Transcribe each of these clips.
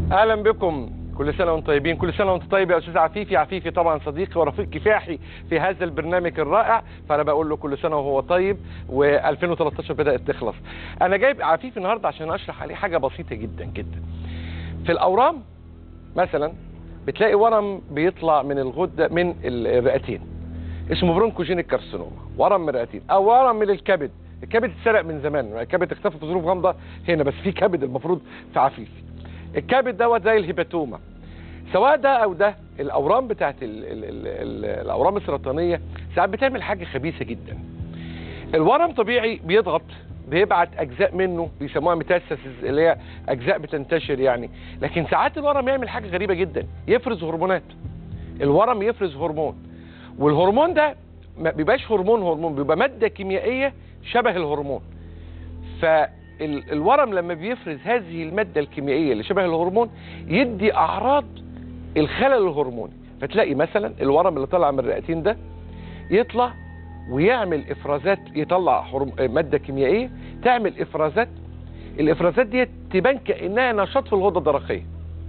اهلا بكم كل سنه وانتم طيبين كل سنه وانت طيب يا استاذ عفيفي عفيفي طبعا صديقي ورفيق كفاحي في هذا البرنامج الرائع فانا بقول له كل سنه وهو طيب و2013 بدات تخلص انا جايب عفيفي النهارده عشان اشرح عليه حاجه بسيطه جدا جدا في الاورام مثلا بتلاقي ورم بيطلع من الغده من الرئتين اسمه برونكوجينيك كارسينوما ورم من الرئتين او ورم من الكبد الكبد اتسرق من زمان الكبد اختفى في ظروف غامضه هنا بس في كبد المفروض في عفيفي الكبد دوت زي الهيباتوما سواء ده او ده الاورام بتاعت ال ال ال ال الاورام السرطانيه ساعات بتعمل حاجه خبيثه جدا الورم طبيعي بيضغط بيبعت اجزاء منه بيسموها ميتاستاسيس اللي هي اجزاء بتنتشر يعني لكن ساعات الورم يعمل حاجه غريبه جدا يفرز هرمونات الورم يفرز هرمون والهرمون ده ما بيبقاش هرمون هرمون بيبقى ماده كيميائيه شبه الهرمون فالورم لما بيفرز هذه الماده الكيميائيه اللي شبه الهرمون يدي اعراض الخلل الهرموني فتلاقي مثلا الورم اللي طالع من الرئتين ده يطلع ويعمل افرازات يطلع هرم... ماده كيميائيه تعمل افرازات الافرازات دي تبان كانها نشاط في الغده الدرقيه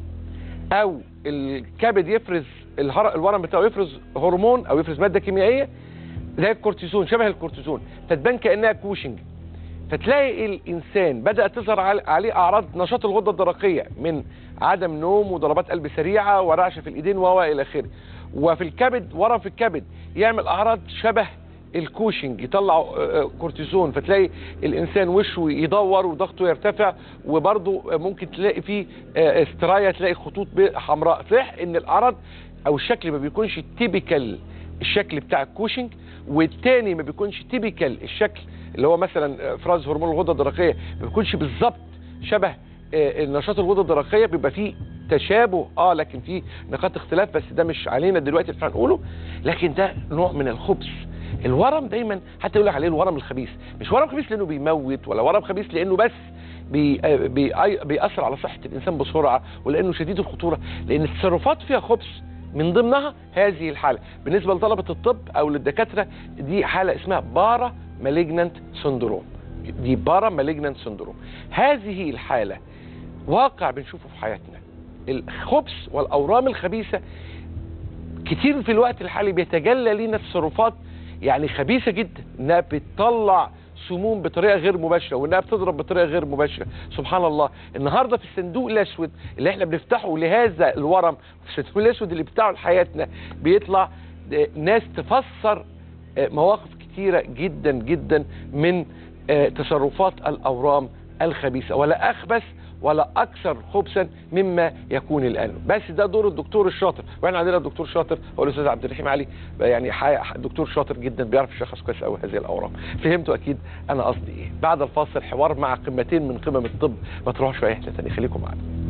او الكبد يفرز الهر... الورم بتاعه يفرز هرمون او يفرز ماده كيميائيه زي الكورتيزون شبه الكورتيزون فتبان كانها كوشنج فتلاقي الانسان بدات تظهر عليه اعراض نشاط الغده الدرقيه من عدم نوم وضربات قلب سريعه ورعشه في الايدين والى اخره وفي الكبد ورم في الكبد يعمل اعراض شبه الكوشنج يطلع كورتيزون فتلاقي الانسان وشه يدور وضغطه يرتفع وبرضه ممكن تلاقي فيه استرايا تلاقي خطوط حمراء صح ان الاعراض او الشكل ما بيكونش تيبيكال الشكل بتاع الكوشنج والتاني ما بيكونش تيبيكال الشكل اللي هو مثلا افراز هرمون الغده الدرقيه ما بيكونش بالظبط شبه نشاط الغده الدرقيه بيبقى فيه تشابه اه لكن فيه نقاط اختلاف بس ده مش علينا دلوقتي اللي هنقوله لكن ده نوع من الخبث الورم دايما حتى يقول لك عليه الورم الخبيث مش ورم خبيث لانه بيموت ولا ورم خبيث لانه بس بي بي بيأثر على صحه الانسان بسرعه ولانه شديد الخطوره لان التصرفات فيها خبث من ضمنها هذه الحاله بالنسبه لطلبه الطب او للدكاتره دي حاله اسمها بارا مالجنانت سندروم دي بارا مالجنانت سندروم هذه الحاله واقع بنشوفه في حياتنا الخبث والاورام الخبيثه كتير في الوقت الحالي بيتجلى لينا تصرفات يعني خبيثه جدا انها بتطلع سموم بطريقه غير مباشره وانها بتضرب بطريقه غير مباشره سبحان الله النهارده في الصندوق الاسود اللي احنا بنفتحه لهذا الورم في الصندوق الاسود اللي بتاعه لحياتنا بيطلع ناس تفسر مواقف كتيره جدا جدا من تصرفات الاورام الخبيثه ولا اخبث ولا اكثر خبثا مما يكون الان بس ده دور الدكتور الشاطر واحنا عندنا الدكتور شاطر هو الاستاذ عبد الرحيم علي يعني دكتور شاطر جدا بيعرف يشخص كويس قوي هذه الاورام فهمتوا اكيد انا قصدي ايه بعد الفاصل حوار مع قمتين من قمم الطب ما تروحوش في اي حته ثانيه خليكم معانا